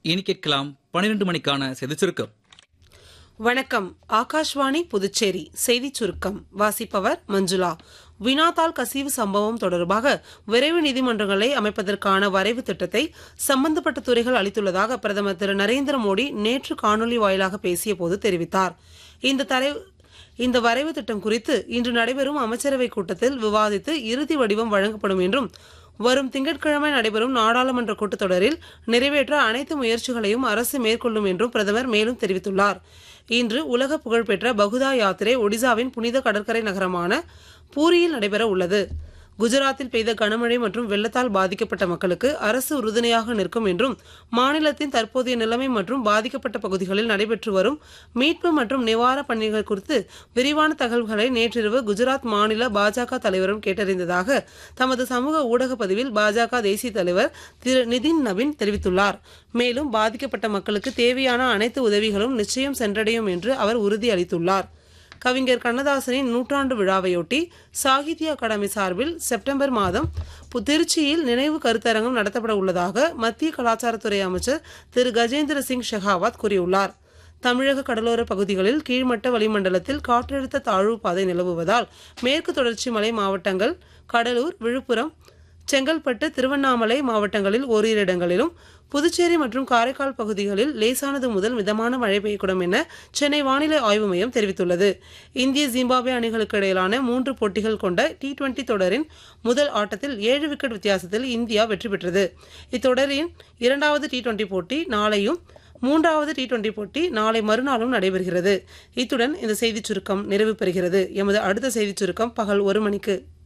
இனி கேட்கலாம் பன்னிரண்டு மணிக்கான செய்தி சுருக்கம் வணக்கம் ஆகாஷ்வாணி புதுச்சேரி செய்திச் சுருக்கம் வாசிப்பவர் மஞ்சுளா வினாத்தாள் கசிவு சம்பவம் தொடர்பாக விரைவு நீதிமன்றங்களை அமைப்பதற்கான வரைவு திட்டத்தை சம்பந்தப்பட்ட துறைகள் அளித்துள்ளதாக பிரதமர் திரு நரேந்திர மோடி நேற்று காணொலி வாயிலாக பேசிய போது தெரிவித்தார் இந்த தரை இந்த வரைவு திட்டம் குறித்து இன்று நடைபெறும் அமைச்சரவைக் கூட்டத்தில் விவாதித்து இறுதி வடிவம் வழங்கப்படும் என்றும் வரும் திங்கட்கிழமை நடைபெறும் நாடாளுமன்ற கூட்டத்தொடரில் நிறைவேற்ற அனைத்து முயற்சிகளையும் அரசு மேற்கொள்ளும் என்றும் பிரதமர் மேலும் தெரிவித்துள்ளார் இன்று உலக புகழ்பெற்ற பகுதா யாத்திரை ஒடிசாவின் புனித கடற்கரை நகரமான பூரியில் நடைபெற உள்ளது குஜராத்தில் பெய்த கனமழை மற்றும் வெள்ளத்தால் பாதிக்கப்பட்ட மக்களுக்கு அரசு உறுதுணையாக நிற்கும் என்றும் மாநிலத்தின் தற்போதைய நிலைமை மற்றும் பாதிக்கப்பட்ட பகுதிகளில் நடைபெற்று வரும் மீட்பு மற்றும் நிவாரண பணிகள் குறித்து விரிவான தகவல்களை நேற்றிரவு குஜராத் மாநில பாஜக தலைவரும் கேட்டறிந்ததாக தமது சமூக ஊடக பதிவில் பாஜக தேசிய தலைவர் திரு நிதின் நவீன் தெரிவித்துள்ளார் மேலும் பாதிக்கப்பட்ட மக்களுக்கு தேவையான அனைத்து உதவிகளும் நிச்சயம் சென்றடையும் என்று அவர் உறுதியளித்துள்ளார் கவிஞர் கண்ணதாசனின் நூற்றாண்டு விழாவையொட்டி சாகித்ய அகாடமி சார்பில் செப்டம்பர் மாதம் பு- திருச்சியில் நினைவு கருத்தரங்கம் நடத்தப்பட உள்ளதாக மத்திய கலாச்சாரத்துறை அமைச்சர் திரு கஜேந்திர சிங் ஷெகாவத் கூறியுள்ளார் தமிழக கடலோர பகுதிகளில் கீழ்மட்ட வளிமண்டலத்தில் காற்றழுத்த தாழ்வு பாதை நிலவுவதால் மேற்கு தொடர்ச்சி மலை மாவட்டங்கள் கடலூர் விழுப்புரம் செங்கல்பட்டு திருவண்ணாமலை மாவட்டங்களில் ஓரிரு இடங்களிலும் புதுச்சேரி மற்றும் காரைக்கால் பகுதிகளில் லேசானது முதல் மிதமான மழை பெய்யக்கூடும் என சென்னை வானிலை ஆய்வு மையம் தெரிவித்துள்ளது இந்திய ஜிம்பாப்வே அணிகளுக்கு இடையிலான மூன்று போட்டிகள் கொண்ட டி டுவெண்டி தொடரின் முதல் ஆட்டத்தில் ஏழு விக்கெட் வித்தியாசத்தில் இந்தியா வெற்றி பெற்றது இத்தொடரின் இரண்டாவது டி டுவெண்டி போட்டி நாளையும் மூன்றாவது டி டுவெண்டி போட்டி நாளை மறுநாளும் நடைபெறுகிறது இத்துடன் இந்த செய்திச் சுருக்கம் நிறைவு பெறுகிறது எமது அடுத்த செய்திச் சுருக்கம் பகல் ஒரு மணிக்கு